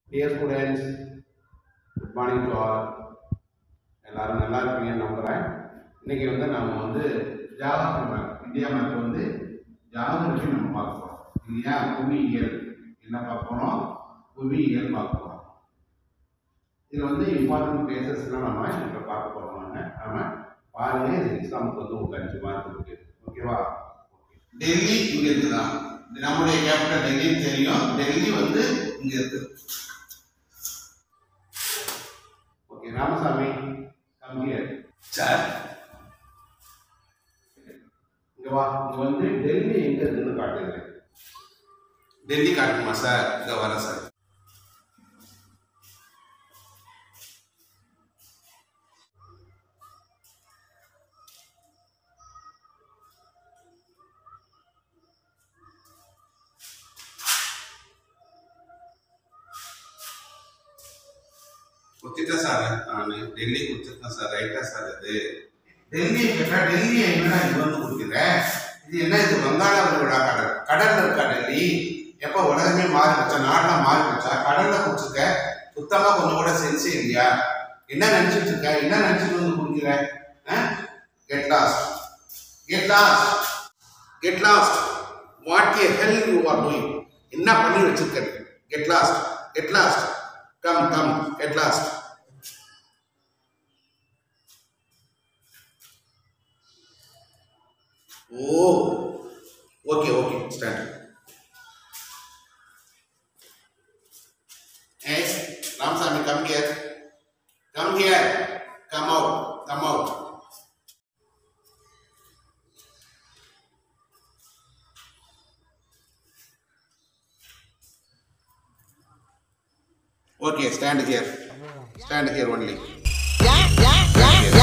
Dear students good morning to all எல்லாரும் நல்லா இருப்பீங்கன்னு நம்புகிறேன் இன்னைக்கு வந்து நம்ம வந்து ஜாகிரபி மேப் இந்தியா மேப் வந்து ஜாகிரபி நம்ம பார்க்க போகிறோம் இல்லையா புவியியல் என்ன பார்க்க போகிறோம் புவியியல் பார்க்க போகிறோம் இதில் வந்து இம்பார்ட்டன்ட் பிளேசஸ்லாம் நம்ம இப்போ பார்க்க போகிறோம் நம்ம நம்ம பாருங்க இது எக்ஸாமுக்கு வந்து உங்களுக்கு அஞ்சு மார்க் இருக்கு ஓகேவா டெல்லி இங்க இருக்குதான் இது நம்முடைய கேபிட்டல் டெல்லின்னு தெரியும் டெல்லி வந்து இங்க இருக்கு okay Ramasamy come here sir இங்க வா இங்க வந்து டெல்லி எங்க இருக்குன்னு காட்டுங்க டெல்லி காட்டுமா சார் இங்க வரேன் சார் குத்திட்டேன் சார் நான் டெல்லி குத்திட்டேன் சார் ரைட்டா சார் இது டெல்லி கேட்டா டெல்லி என்னடா இது வந்து கொடுக்குற இது என்ன இது வங்காள விரிகுடா கடல் கடல்ல இருக்கா டெல்லி எப்போ உலகமே மாறி போச்சா நாடெல்லாம் மாறி போச்சா கடல்ல குடிச்சிருக்க சுத்தமா கொஞ்சம் கூட சென்ஸே இல்லையா என்ன நினைச்சிட்டு இருக்க என்ன நினைச்சிட்டு வந்து குடிக்கிற get lost get lost get lost what a hell you are doing என்ன பண்ணி வச்சிருக்க get lost get lost come come get lost oh okay okay start Yes, Ramsamy, come here. Come here. Come out. Come out. Okay, stand here. Stand here only. Stand here.